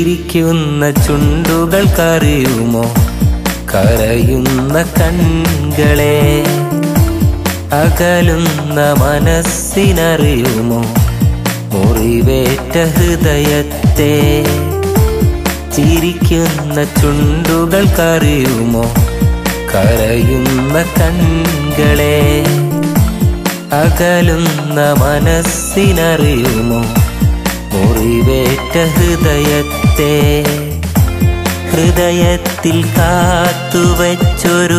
ചിരിക്കുന്ന ചുണ്ടുകൾക്കറിയുമോ കരയുന്ന കൺകളെ അകലുന്ന മനസ്സിനറിയുമോ മുറിവേറ്റ ഹൃദയത്തെ ചിരിക്കുന്ന ചുണ്ടുകൾക്കറിയുമോ കരയുന്ന കൺകളെ അകലുന്ന മനസ്സിനറിയുമോ മുറിവേറ്റ ഹൃദയത്തെ ഹൃദയത്തിൽ കാത്തുവച്ചൊരു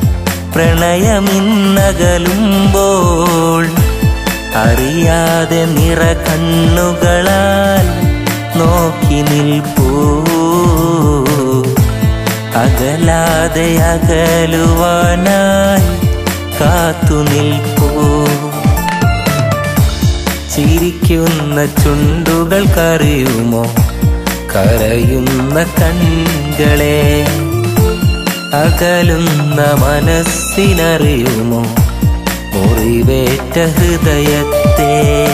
പ്രണയമിന്നകലുമ്പോൾ അറിയാതെ നിറ കണ്ണുകളാൽ നോക്കി നിൽപ്പൂ അകലാതെ അകലുവാനായി കാത്തു നിൽപ്പൂ ചിരിക്കുന്ന ചുണ്ടുകൾക്കറിയുമോ കരയുന്ന കൺകളെ അകലുന്ന മനസ്സിനറിയുമോ മുറിവേറ്റ ഹൃദയത്തെ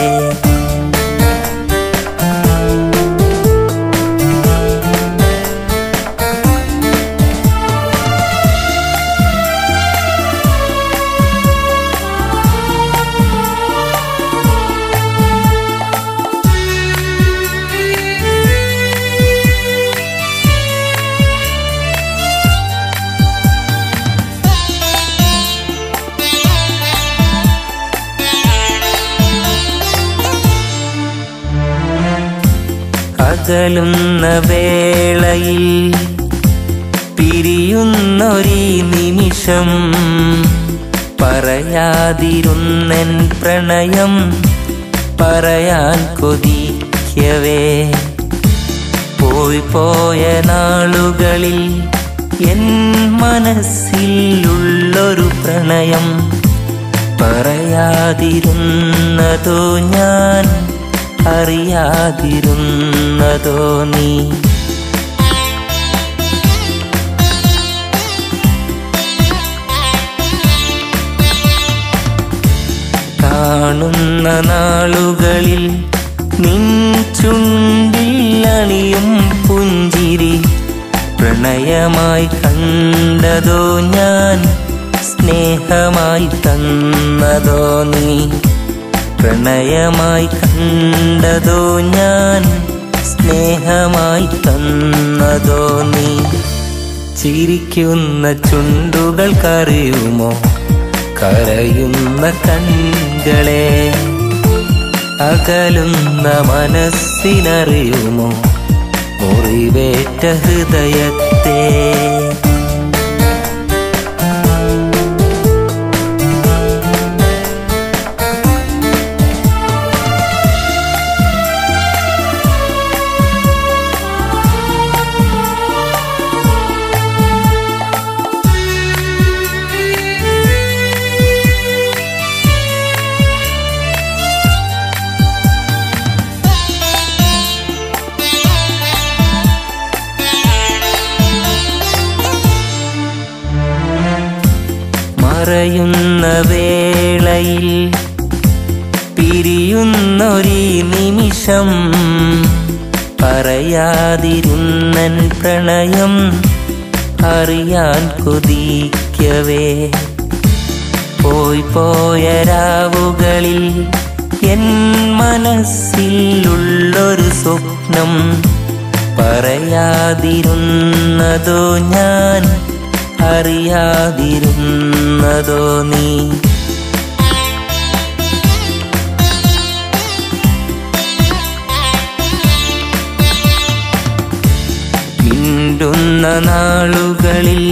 അകലുന്ന വേളയിൽ പിരിയുന്നൊരീ നിമിഷം പറയാതിരുന്നെൻ പ്രണയം പറയാൻ കൊതിക്കവേ പോയി പോയ നാളുകളിൽ എൻ മനസ്സിലുള്ളൊരു പ്രണയം പറയാതിരുന്നതോ ഞാൻ അറിയാതിരുന്നതോ നീ കാണുന്ന നാളുകളിൽ നിൻ ചുണ്ടിൽ അണിയും പുഞ്ചിരി പ്രണയമായി കണ്ടതോ ഞാൻ സ്നേഹമായി തന്നതോ നീ പ്രണയമായി കണ്ടതോ ഞാൻ സ്നേഹമായി തന്നതോ നീ ചിരിക്കുന്ന ചുണ്ടുകൾക്കറിയുമോ കരയുന്ന കൺകളെ അകലുന്ന മനസ്സിനറിയുമോ മുറിവേറ്റ ഹൃദയത്തെ മറയുന്ന വേളയിൽ പിരിയുന്നൊരീ നിമിഷം പറയാതിരുന്നൻ പ്രണയം അറിയാൻ കൊതിക്കവേ പോയി പോയ രാവുകളിൽ എൻ മനസ്സിലുള്ളൊരു സ്വപ്നം പറയാതിരുന്നതോ ഞാൻ അറിയാതിരുന്നതോ നീ മിണ്ടുന്ന നാളുകളിൽ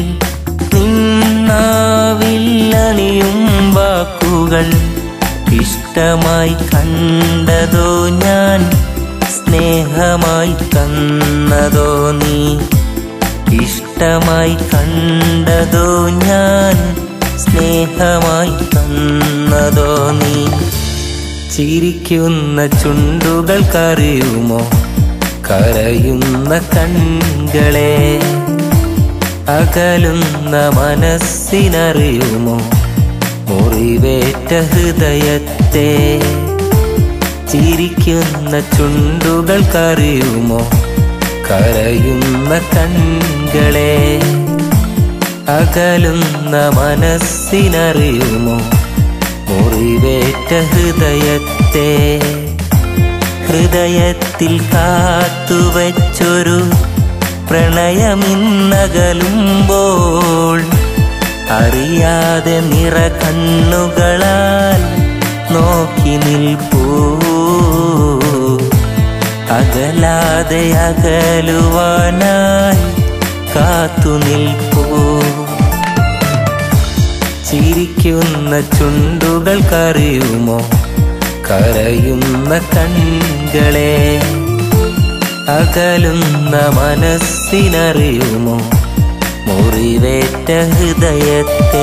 നിന്നാവില്ലണിയും വാക്കുകൾ ഇഷ്ടമായി കണ്ടതോ ഞാൻ സ്നേഹമായി തന്നതോ നീ ഇഷ്ടമായി കണ്ടതോ ഞാൻ സ്നേഹമായി തന്നതോ നീ ചിരിക്കുന്ന ചുണ്ടുകൾക്കറിയുമോ കരയുന്ന കൺകളെ അകലുന്ന മനസ്സിനറിയുമോ മുറിവേറ്റ ഹൃദയത്തെ ചിരിക്കുന്ന ചുണ്ടുകൾക്കറിയുമോ കരയുന്ന കൺകളെ അകലുന്ന മനസ്സിനറിയുമോ മുറിവേറ്റ ഹൃദയത്തെ ഹൃദയത്തിൽ കാത്തുവച്ചൊരു പ്രണയമിന്നകലുമ്പോൾ അറിയാതെ നിറ കണ്ണുകളാൽ നോക്കി നിൽപ്പൂ അകലാതെ അകലുവാനായി കാത്തു നിൽപ്പൂ ചിരിക്കുന്ന ചുണ്ടുകൾക്കറിയുമോ കരയുന്ന കൺകളെ അകലുന്ന മനസ്സിനറിയുമോ മുറിവേറ്റ ഹൃദയത്തെ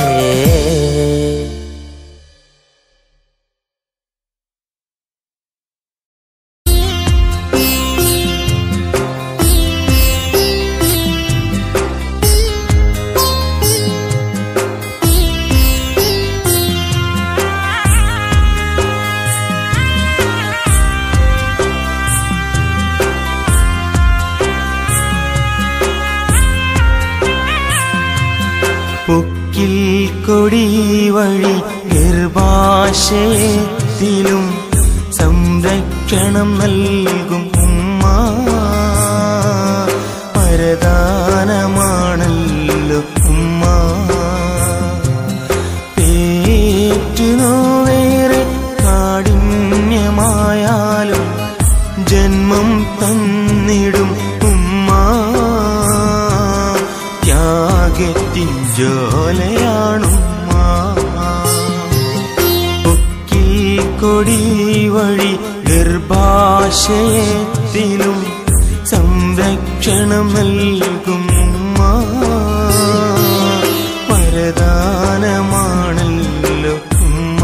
പൊക്കിൽ കൊടി വഴി ഗർഭാശയത്തിലും സംരക്ഷണം നൽകും ഉമ്മ വരദാനമാണല്ലോ ഉമ്മ പേറ്റുനോവേറെ കാഠിന്യമായാലും ജന്മം തന്നിടും ഉമ്മ ത്യാഗത്തിൻ ജോലയാണുമ്മ പൊക്കിൽ കൊടി വഴി ഗർഭാശയത്തിലും സംരക്ഷണം നൽകും ഉമ്മ വരദാനമാണല്ലോ ഉമ്മ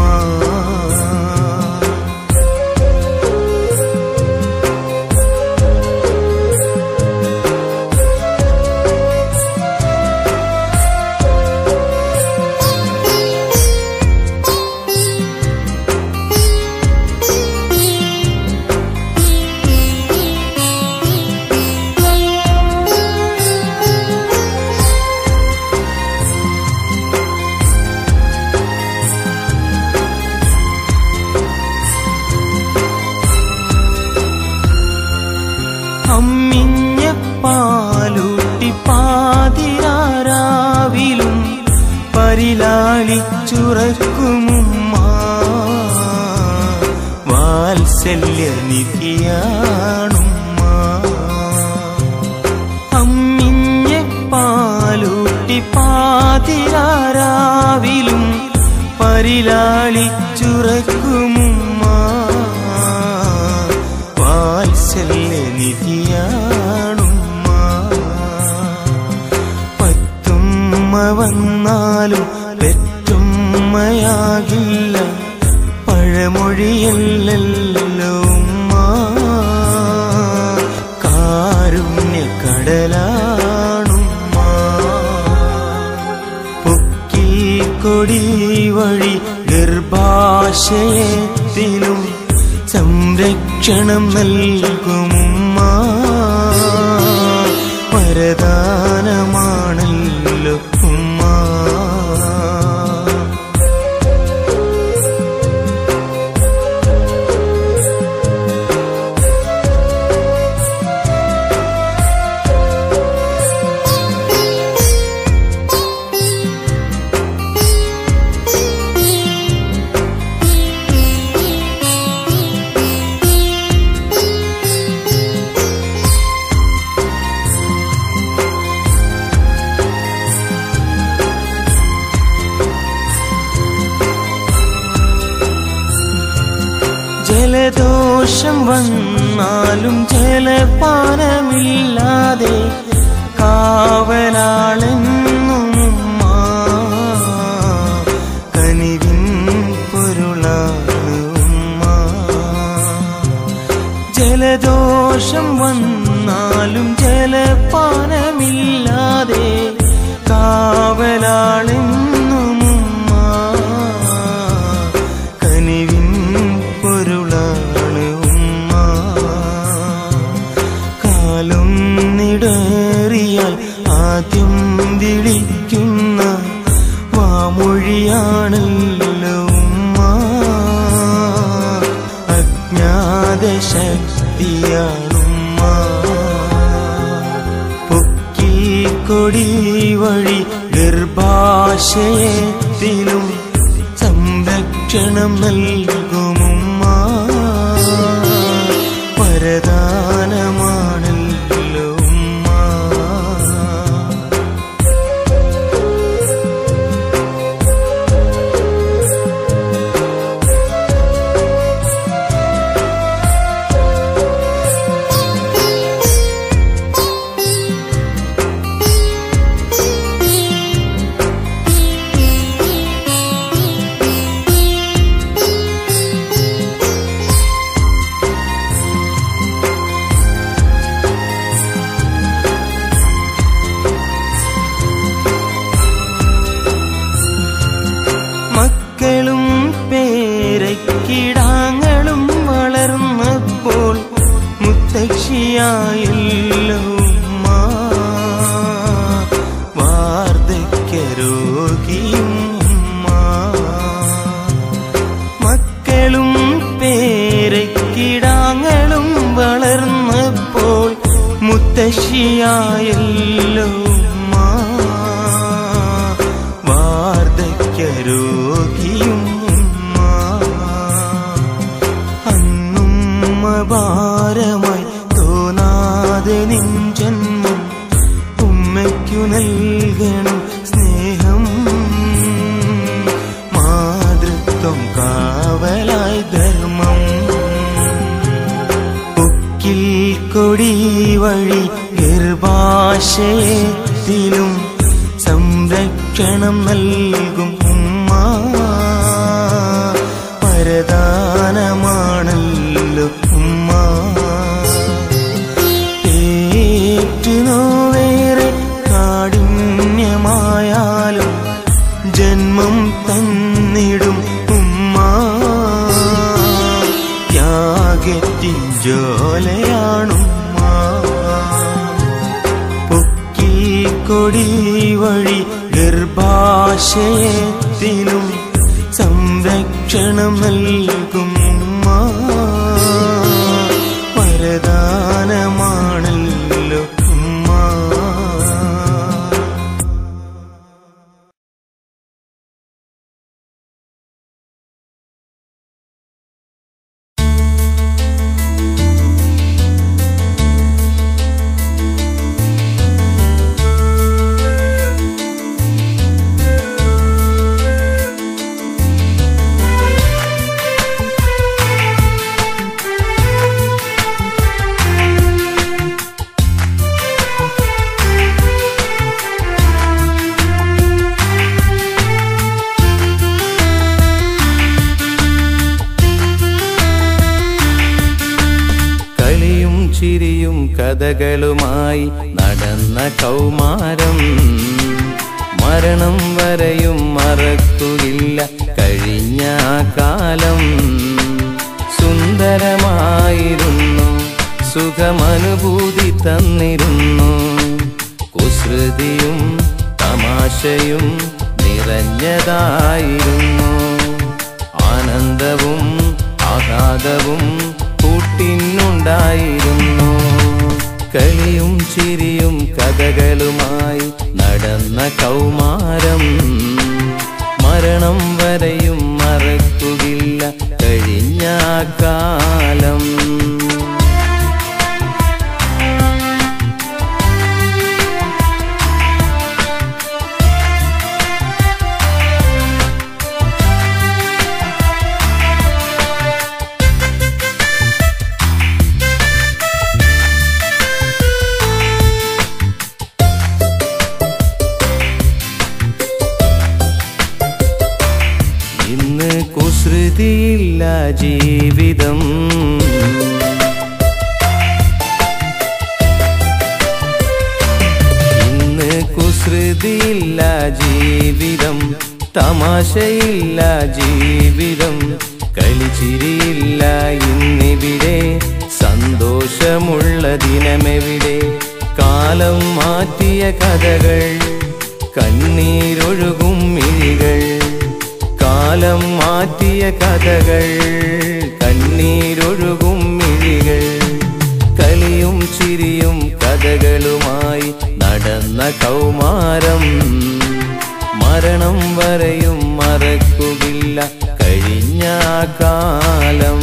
അമ്മിഞ്ഞ പാലൂട്ടി പാതിരാരാവിലും പരിലാളിച്ചുറക്കുമുമ്മ വാത്സല്യ നിധിയാണുമ്മ അമ്മിഞ്ഞ പാലൂട്ടി പാതിരാരാവിലും പരിലാളിച്ചുറക്കുമുമ്മ വാത്സല്യ നിധിയാണുമ്മ പത്തുമ്മ വന്നാലും പെറ്റുമ്മയാകില്ല പഴമൊഴിയല്ലല്ലോ ഉമ്മ കാരുണ്യ കടലാണുമ്മ പൊക്കിൽ കൊടി വഴി ഗർഭാശയത്തിലും സംരക്ഷണം നൽകുമുമ്മ വരദാനമാണല്ലോ ഉമ്മ ജലദോഷം വന്നാലും ജലപാനമില്ലാതെ കാവലാളെന്നുമ്മ കനിവിൻ പൊരുളാണ് ഉമ്മ ജലദോഷം വന്നാലും ജലപാനമില്ലാതെ കാവലാളെന്നുമുമ്മ കനിവിൻ പൊരുളാണ് ഉമ്മ കാലോ ഒന്നിടേറിയാൽ ആദ്യം വിളിക്കുന്ന വാമൊഴിയാണല്ലോ ഉമ്മ അജ്ഞാത ശക്തിയാണുമ്മ പൊക്കിൽ കൊടി വഴി ഗർഭാശയത്തിലും സംരക്ഷണം നൽകുമുമ്മ വരദാനമാണല്ലോ ഉമ്മ മക്കളും പേരക്കിടാങ്ങളും വളർന്നപ്പോൾ മുത്തക്ഷിയായല്ലോ ഉമ്മ. വാർദ്ധക്യരോഗിയും ഉമ്മ. മക്കളും പേരക്കിടാങ്ങളും വളർന്നപ്പോൾ മുത്തശ്ശിയായല്ലോ ഉമ്മ. വാർദ്ധക്യരോഗിയും ഉമ്മ. അന്നും ഭാരമായി തോന്നാതെ നിൻ ജന്മം ഉമ്മയ്ക്കു നൽകണം സ്നേഹം മാതൃത്വം കാവലായി ധർമ്മം പൊക്കിൽ കൊടി വഴി ഗർഭാശയത്തിലും സംരക്ഷണം നൽകും ഉമ്മ വരദാനമാണല്ലോ ഉമ്മ ഏറ്റുനോവേറെ കാഠിന്യമായാലും ജന്മം തന്നിടും ഉമ്മ ത്യാഗത്തിൻ ജോലയാണുമ്മ പൊക്കിൽ കൊടി വഴി ഗർഭാശയത്തിലും സംരക്ഷണം നൽകും ഉമ്മ വരദാനമാണല്ലോ ഉമ്മ കളിയും ചിരിയും കഥകളുമായി നടന്ന കൗമാരം മരണം വരെയും മറക്കുകയില്ല കഴിഞ്ഞ ആ കാലം സുന്ദരമായിരുന്നു സുഖമനുഭൂതി തന്നിരുന്നു കുസൃതിയും തമാശയും നിറഞ്ഞതായിരുന്നു ആനന്ദവും ആഹ്ലാദവും കൂട്ടിനുണ്ടായിരുന്നു കളിയും ചിരിയും കഥകളുമായി നടന്ന കൗമാരം മരണം വരെയും മറക്കുകയില്ല കഴിഞ്ഞ ആ കാലം ഇന്ന് കുസൃതിയില്ല ജീവിതം ഇന്ന് കുസൃതിയില്ല ജീവിതം തമാശയില്ല ജീവിതം കളിച്ചിരിയില്ല ഇന്നിവിടെ സന്ത സന്തോഷമുള്ള ദിനമെവിടെ കാലം മാറ്റിയ കഥകൾ കണ്ണീരൊഴുകും മിഴികൾ കാലം മാറ്റിയ കഥകൾ കണ്ണീരൊഴുകും മിഴികൾ കളിയും ചിരിയും കഥകളുമായി നടന്ന കൗമാരം മരണം വരെയും മറക്കുകില്ല കഴിഞ്ഞ ആ കാലം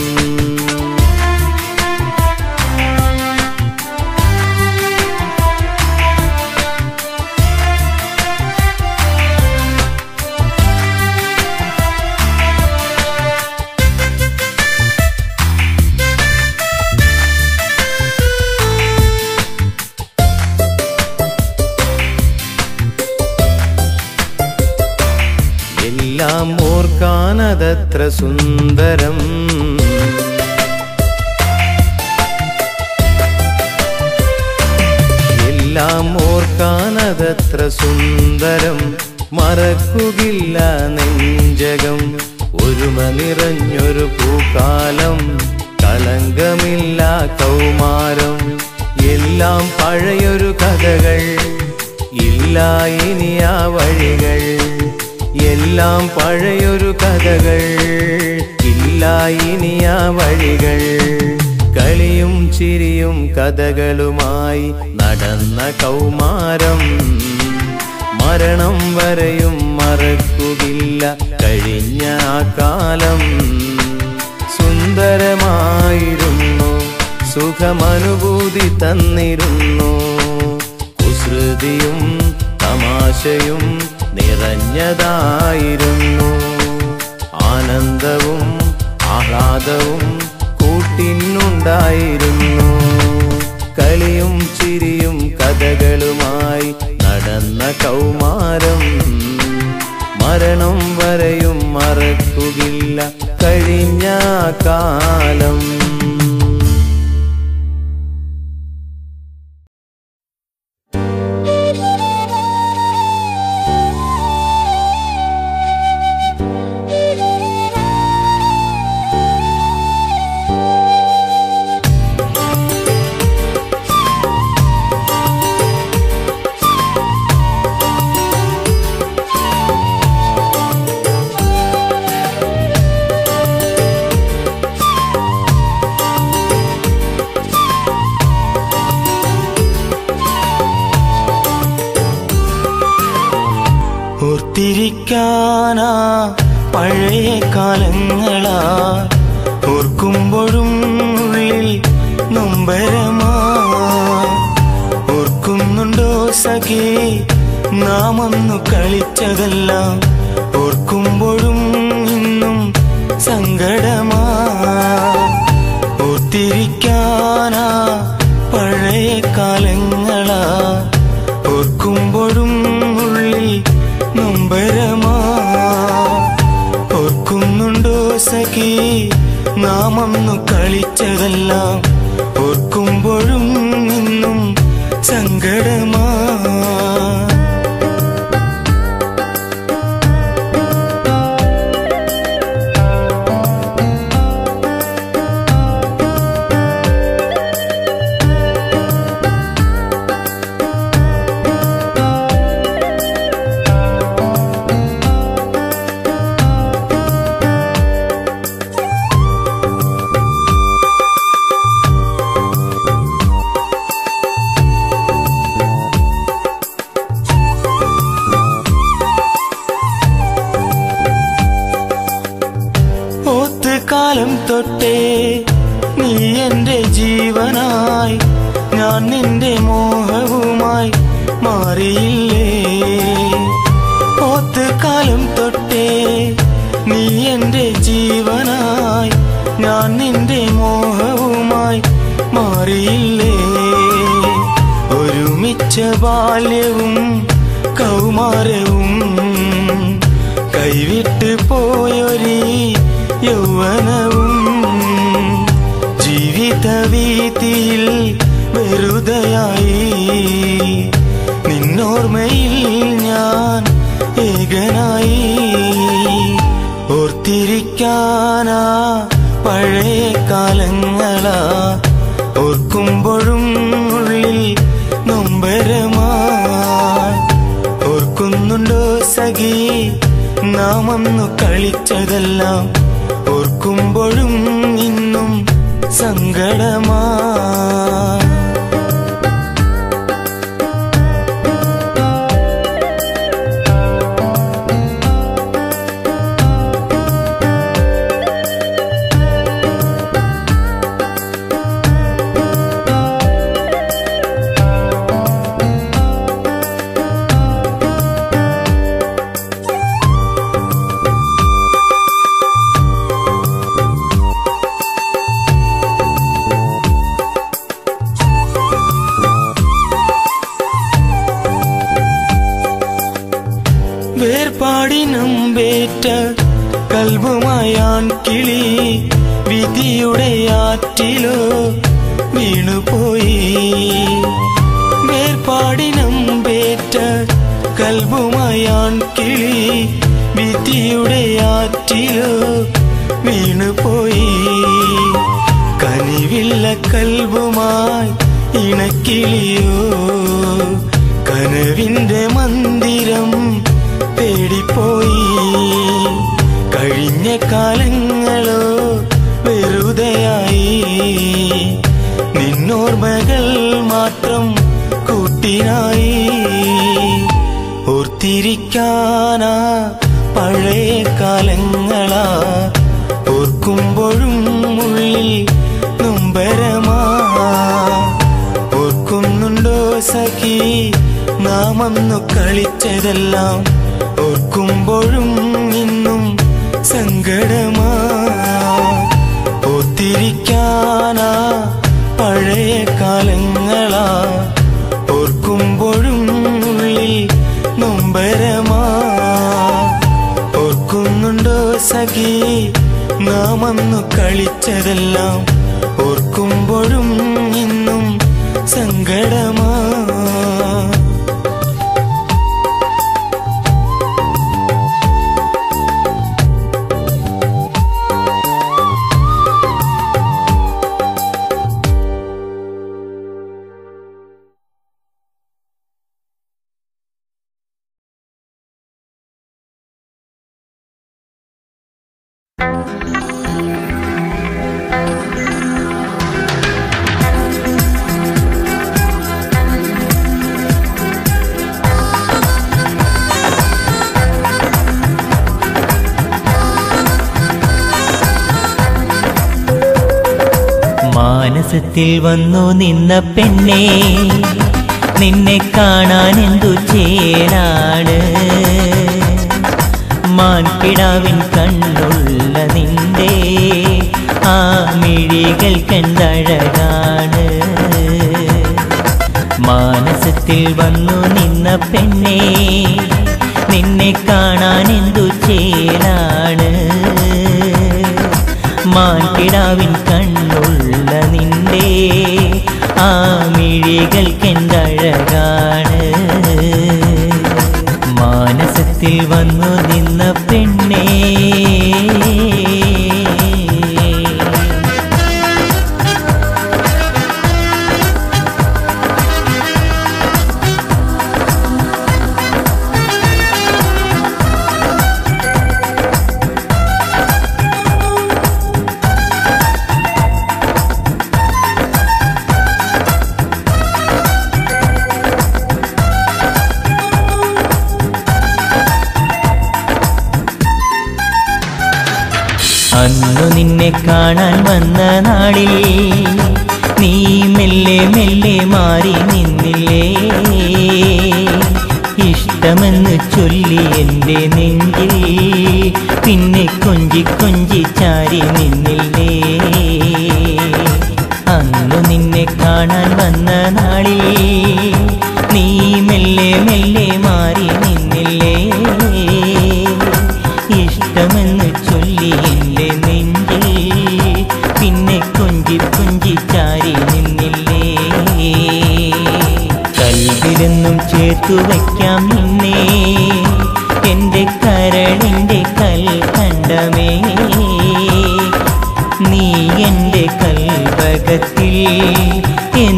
എല്ലാം ഓർക്കാനതത്ര സുന്ദരം എല്ലാം ഓർക്കാനതത്ര സുന്ദരം മറക്കുകില്ല നെഞ്ചകം ഒരുമ നിറഞ്ഞൊരു പൂക്കാലം കളങ്കമില്ല കൗമാരം എല്ലാം പഴയൊരു കഥകൾ ഇല്ല ഇനി ആ വഴികൾ എല്ലാം പഴയൊരു കഥകൾ ഇല്ല ഇനി ആ വഴികൾ കളിയും ചിരിയും കഥകളുമായി നടന്ന കൗമാരം മരണം വരെയും മറക്കുകില്ല കഴിഞ്ഞ ആ കാലം സുന്ദരമായിരുന്നു സുഖമനുഭൂതി തന്നിരുന്നു കുസൃതിയും തമാശയും നിറഞ്ഞതായിരുന്നു ആനന്ദവും ആഹ്ലാദവും കൂട്ടിനുണ്ടായിരുന്നു കളിയും ചിരിയും കഥകളുമായി നടന്ന കൗമാരം മരണം വരെയും മറക്കുകില്ല കഴിഞ്ഞ കാലം ഓർത്തിരിക്കാനാ പഴയ കാലങ്ങളാ ഓർക്കുമ്പോഴും ഉള്ളിൽ നൊമ്പരമാ ഓർക്കുന്നുണ്ടോ സഖി നാം അന്നു കളിച്ചതെല്ലാം ഓർക്കുമ്പോഴും ഇന്നും സങ്കടമാ ഓർത്തിരിക്കാനാ പഴയ കാലങ്ങളാ ഓർക്കുമ്പോഴും ഉള്ളിൽ നൊമ്പരമാ ഓർക്കുന്നുണ്ടോ സഖി നാം അന്നു കളിച്ചതെല്ലാം ഓർക്കുമ്പോഴും ഇന്നും സങ്കടമാ ഓത്ത് കാലം തൊട്ടേ നീ എന്റെ ജീവനായി ഞാൻ നിന്റെ മോഹവുമായി മാറിയില്ലേ ഓത്ത് കാലം തൊട്ടേ നീ എന്റെ ജീവനായി ഞാൻ നിന്റെ മോഹവുമായി മാറിയില്ലേ ഒരുമിച്ച ബാല്യവും കൗമാരവും കൈവിട്ട് പോയൊരീ യൗവനവും ജീവിത വീതിയിൽ വെറുതെയായി നിന്നോർമ്മയിൽ ഞാൻ ഏകനായി ഓർത്തിരിക്കാനാ പഴയ കാലങ്ങളാ ഓർ ഓർക്കുമ്പോഴും ഉള്ളിൽ നൊമ്പരമായി ഓർക്കുന്നുണ്ടോ സഖി നാം അന്നു കളിച്ചതെല്ലാം ഓർക്കുമ്പോഴും ഇന്നും സങ്കടമാ വേർപാടിനും വേറ്റ കൽവുമായാൻ കിളി വിധിയുടെ ആറ്റിലോ വീണുപോയി വേർപാടിനും വേറ്റ കൽവുമായാൻ കിളി വിധിയുടെ ആറ്റിലോ വീണുപോയി കനിവില്ല കൽവുമായി ഇണക്കിളിയോ കനവിന്റെ മന്ദിരം തേടിപ്പോയി കഴിഞ്ഞ കാലങ്ങളോ വെറുതെയായി നിന്നോർമ്മകൾ മാത്രം കൂട്ടിനായി ഓർത്തിരിക്കാനാ പഴയ കാലങ്ങളാ ഓർക്കുമ്പോഴും ഉള്ളിൽ നൊമ്പരമാ ഓർക്കുന്നുണ്ടോ സഖി നാം അന്നു കളിച്ചതെല്ലാം ഓർക്കുമ്പോഴും ഇന്നും സങ്കടമാ ഓർത്തിരിക്കാനാ പഴയ കാലങ്ങളാ ഓർക്കുമ്പോഴും ഉള്ളിൽ നൊമ്പരമാ ഓർക്കുന്നുണ്ടോ സഖി നാം അന്നു കളിച്ചതെല്ലാം ഓർക്കുമ്പോഴും ഇന്നും സങ്കടമാ മാനസത്തിൽ വന്നു നിന്ന പെണ്ണെ നിന്നെ കാണാൻ എന്തു ചേരാണ് മാൻകിടാവിൻ കണ്ണുള്ള നിന്റെ ആ മിഴികൾ കണ്ടഴകാണ് മാനസത്തിൽ വന്നു നിന്ന പെണ്ണെ നിന്നെ കാണാൻ എന്തു ചേരാണ് മാൻകിടാവിൻ കണ്ണുള്ള നിന്റെ ആ മിഴികൾക്കെന്തഴകാണ് മാനസത്തിൽ വന്നു നിന്ന പെണ്ണേ അന്നു നിന്നെ കാണാൻ വന്ന നാളിൽ നീ മെല്ലെ മെല്ലെ മാറി നിന്നില്ലേ ഇഷ്ടമെന്ന് ചൊല്ലി എൻ്റെ നെഞ്ചിൽ പിന്നെ കൊഞ്ചി കൊഞ്ചി ചാരി നിന്നില്ലേ അന്നു നിന്നെ കാണാൻ വന്ന നാളിൽ നീ മെല്ലെ മെല്ലെ മാറി നിന്നില്ലേ ഇഷ്ടമെന്ന് ചൊല്ലി എൻ്റെ നെഞ്ചിൽ പിന്നെ കൊഞ്ചി കൊഞ്ചി ചാരി നിന്നില്ലേ കൽവിലെന്നും ചേർത്തു വയ്ക്കാം നിന്നെ എൻ്റെ കരളിൻ്റെ കൽക്കണ്ടമേ നീ എൻ്റെ കൽവകത്തിൽ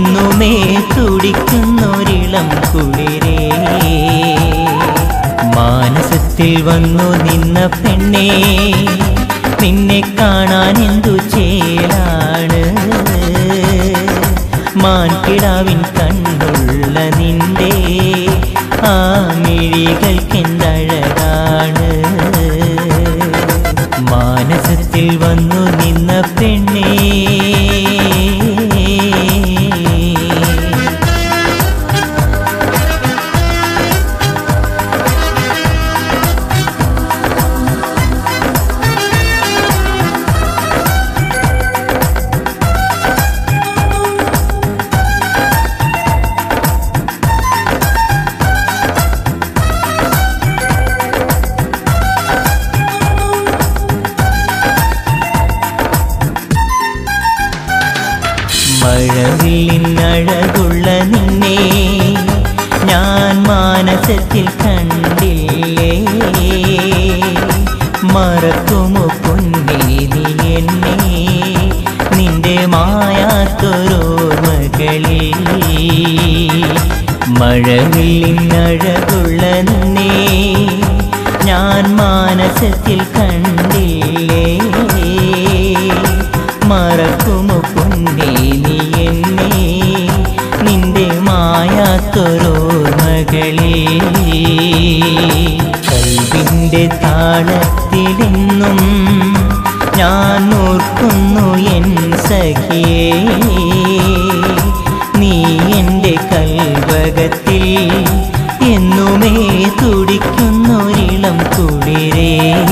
തുടിക്കുന്നൊരിളം കുളിരേ മാനസത്തിൽ വന്നു നിന്ന പെണ്ണേ നിന്നെ കാണാൻ എന്തു ചേലാണ് മാൻകിടാവിൻ കണ്ണുള്ള നിന്റെ ആ മിഴികൾക്കെന്തഴകാണ് മാനസത്തിൽ വന്നു നിന്ന പെണ്ണേ മഴവില്ലിനഴകുള്ള നിന്നെ ഞാൻ മാനസത്തിൽ കണ്ടില്ലേ മറക്കുമോ പൊന്നേ നീ എന്നെ നിന്റെ മായാത്തൊരോർമകളിൽ മഴവില്ലിനഴകുള്ള നിന്നെ ഞാൻ മാനസത്തിൽ കണ്ടില്ലേ മറക്കുമോ പൊന്നേ നീ എന്നെ നിന്റെ മായാത്തൊരോർമകളെ കൽവിൻ്റെ താളത്തിലെന്നും ഞാൻ ഓർക്കുന്നു എൻ സഖിയേ നീ എൻ്റെ കൽവകത്തിൽ എന്നുമേ തുടിക്കുന്നൊരിളം കുളിരേ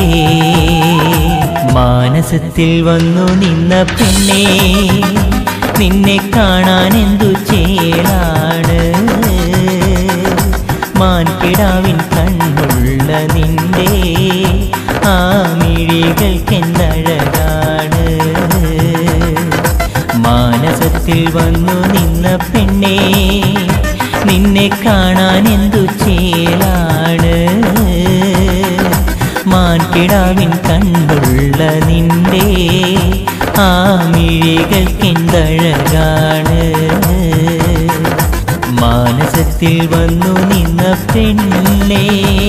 മാനസത്തിൽ വന്നു നിന്ന പെണ്ണേ നിന്നെ കാണാൻ എന്തു ചേലാണ് മാൻകിടാവിൻ കണ്ണുള്ള നിന്റെ ആ മിഴികൾക്കെന്തഴകാണ് മാനസത്തിൽ വന്നു നിന്ന പെണ്ണേ നിന്നെ കാണാൻ എന്തു ചേലാണ് മാൻകിടാവിൻ കണ്ടുള്ള നിന്റെ ആ മിഴികൾക്കെന്തഴകാണ് മാനസത്തിൽ വന്നു നിന്ന പെണ്ണേ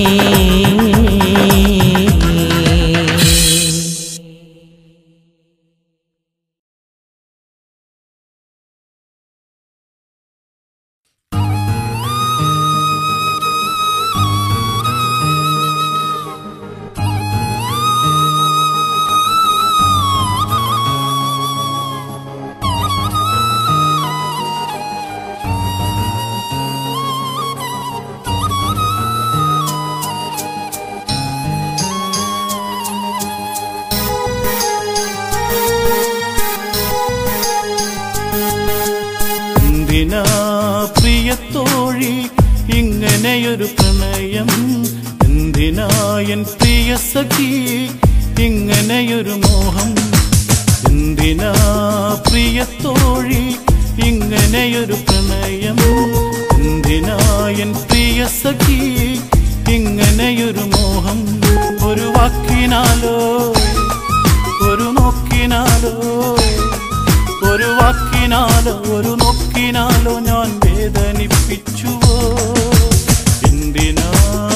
എന്തിനാ പ്രിയത്തോഴി ഇങ്ങനെയൊരു പ്രണയം എന്തിനാ എൻ പ്രിയ സഖി ഇങ്ങനെയൊരു മോഹം എന്തിനാ പ്രിയത്തോഴി ഇങ്ങനെയൊരു പ്രണയം എന്തിനാ എൻ പ്രിയ സഖി ഇങ്ങനെയൊരു മോഹം ഒരു വാക്കിനാലോ ഒരു നോക്കിനാലോ ഒരു വാക്കിനാലോ ഒരു നോക്കിനാലോ ഞാൻ വേദനിപ്പിച്ചുവോ എന്തിനാ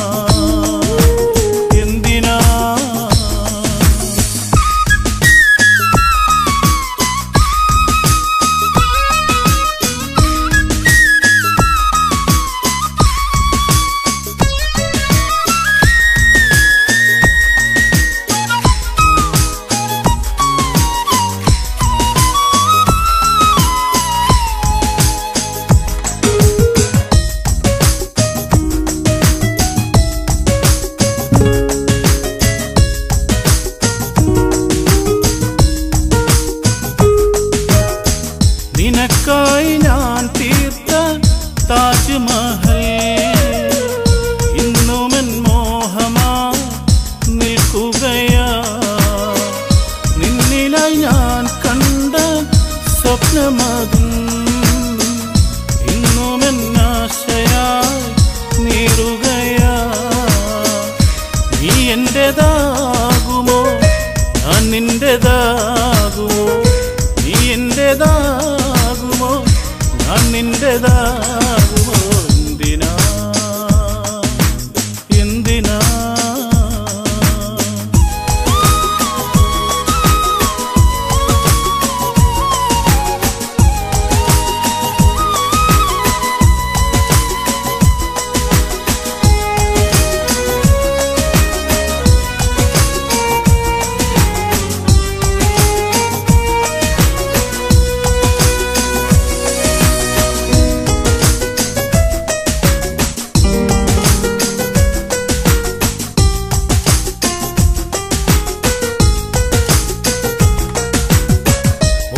എന്തിനാ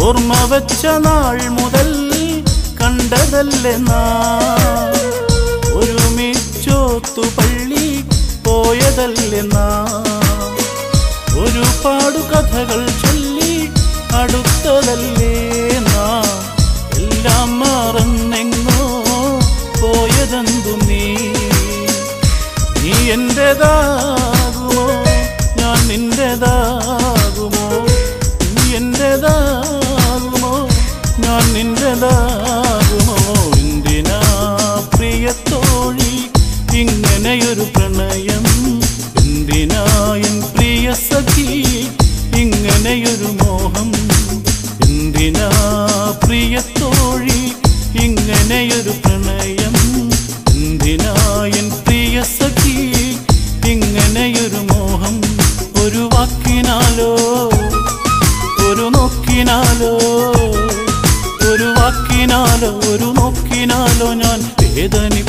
ഓർമ്മ വച്ച നാൾ മുതൽ കണ്ടതല്ലേ നാം ഒരുമിച്ചോത്തു പള്ളി പോയതല്ലേ നാം ഒരുപാടു കഥകൾ ചൊല്ലി അടുത്തതല്ലേ നാം എല്ലാം മറന്നെങ്ങോ പോയതെന്തു നീ നീ എന്റേതാകുമോ ഞാൻ നിന്റേതാകുമോ നീ എന്റേതാകുമോ ഞാൻ നിന്റേതാകുമോ എന്തിനാ പ്രിയത്തോഴി ഇങ്ങനെയൊരു പ്രണയം എന്തിനാ എൻ പ്രിയ സഖി ഇങ്ങനെയൊരു മോഹം എന്തിനാ പ്രിയത്തോഴി ഇങ്ങനെയൊരു പ്രണയം എന്തിനാ എൻ പ്രിയ സഖി ഇങ്ങനെയൊരു മോഹം ഒരു വാക്കിനാലോ ഒരു നോക്കിനാലോ ഒരു വാക്കിനാലോ ഒരു നോക്കിനാലോ ഞാൻ വേദനി